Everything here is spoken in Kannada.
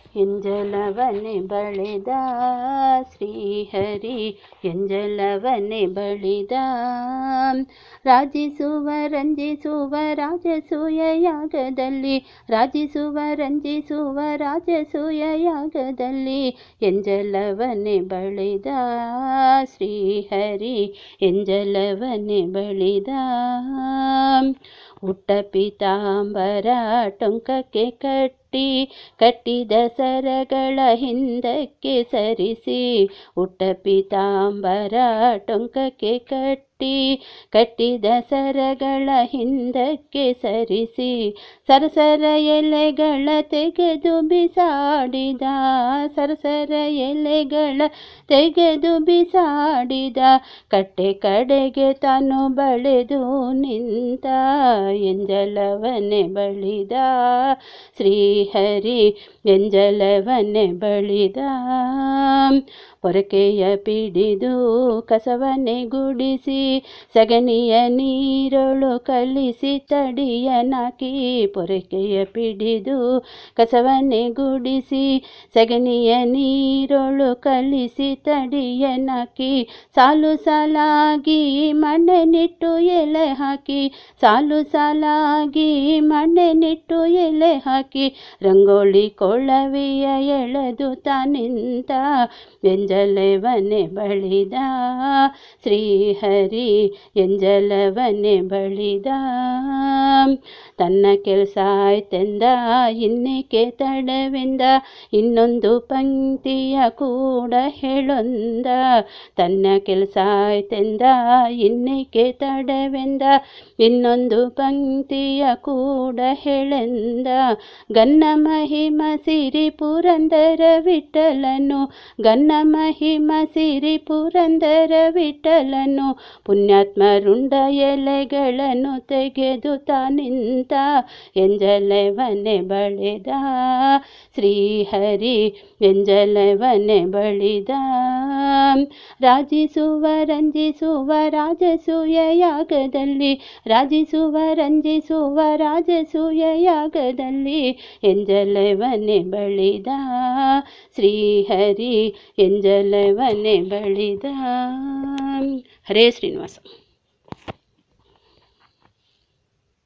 ಎಂಜಲವನೆ ಬಳೆದ ಶ್ರೀಹರಿ ಎಂಜಲವನೆ ಬಳಿದ ರಾಜಿಸುವ ರಂಜಿಸುವ ರಾಜಸೂಯ ಯಾಗದಲ್ಲಿ ರಾಜಿಸುವ ರಂಜಿಸುವ ರಾಜಸೂಯ ಯಾಗದಲ್ಲಿ ಎಂಜಲವನೆ ಬಳಿದ ಶ್ರೀಹರಿ ಎಂಜಲವನೆ ಬಳಿದ ಹುಟ್ಟ ಪೀತಾಂಬರ ಟೊಂಕಕ್ಕೆ ಕಟ್ಟಿ ಕಟ್ಟಿದ ಸರಗಳ ಹಿಂದಕ್ಕೆ ಸರಿಸಿ ಹುಟ್ಟ ಪೀತಾಂಬರ ಟೊಂಕಕ್ಕೆ ಕಟ್ಟಿ ಕಟ್ಟಿದ ಸರಗಳ ಹಿಂದಕ್ಕೆ ಸರಿಸಿ ಸರಸರ ಎಲೆಗಳ ತೆಗೆದು ಬಿಸಾಡಿದ ಸರಸರ ಎಲೆಗಳ ತೆಗೆದು ಬಿಸಾಡಿದ ಕಟ್ಟೆ ಕಡೆಗೆ ತಾನು ಬಳೆದು ನಿಂತ ಎಂಜಲವನೆ ಬಳಿದ ಶ್ರೀಹರಿ ಎಂಜಲವನೆ ಬಳಿದ ಪೊರಕೆಯ ಪಿಡಿದು ಕಸವನೆ ಗುಡಿಸಿ ಸಗಣಿಯ ನೀರೊಳು ಕಲಿಸಿ ತಡಿಯನಾಕಿ ಪೊರಕೆಯ ಪಿಡಿದು ಕಸವನೆ ಗುಡಿಸಿ ಸಗಣಿಯ ನೀರೊಳು ಕಲಿಸಿ ತಡಿಯನಾಕಿ ಸಾಲು ಸಾಲಾಗಿ ಮಣ್ಣೆನಿಟ್ಟು ಎಲೆ ಹಾಕಿ ಸಾಲು ಸಾಲಾಗಿ ಮಣ್ಣೆನಿಟ್ಟು ಎಲೆ ಹಾಕಿ ರಂಗೋಲಿ ಕೊಳವೆಯ ಎಳೆದು ತಾನಿಂತ ಎಂಜಲವನೆ ಬಳಿದ ಶ್ರೀಹರಿ ಎಂಜಲವನೆ ಬಳಿದ ತನ್ನ ಕೆಲಸ ಆಯ್ತೆಂದ ಇನ್ನೇಕೆ ತಡವೆಂದ ಇನ್ನೊಂದು ಪಂಕ್ತಿಯ ಕೂಡ ಹೇಳೊಂದ ತನ್ನ ಕೆಲಸ ಆಯ್ತೆಂದ ಇನ್ನೇಕೆ ತಡವೆಂದ ಇನ್ನೊಂದು ಪಂಕ್ತಿಯ ಕೂಡ ಹೇಳೆಂದ ಗನ್ನ ಮಹಿಮ ಸಿರಿ ಪುರಂದರ ವಿಠಲನು ಗನ್ನ ಮಹಿಮ ಸಿರಿ ಪುರಂದರ ವಿಠಲನು ಪುಣ್ಯಾತ್ಮರುಂಡ ಎಲೆಗಳನ್ನು ತೆಗೆದು ತಾನಿಂತ ಎಂಜಲವನೆ ಬಳೆದ ಶ್ರೀಹರಿ ಎಂಜಲವನೆ ಬಳಿದ ರಾಜಿಸುವ ರಂಜಿಸುವ ರಾಜಸೂಯ ಯಾಗದಲ್ಲಿ ರಾಜಿಸುವ ರಂಜಿಸುವ ರಾಜಸೂಯ ಯಾಗದಲ್ಲಿ ಎಂಜಲವನೆ ಬಳಿದ ಶ್ರೀಹರಿ ಎಂಜಲವನೆ ಬಳಿದ ಹರೇ ಶ್ರೀನಿವಾಸ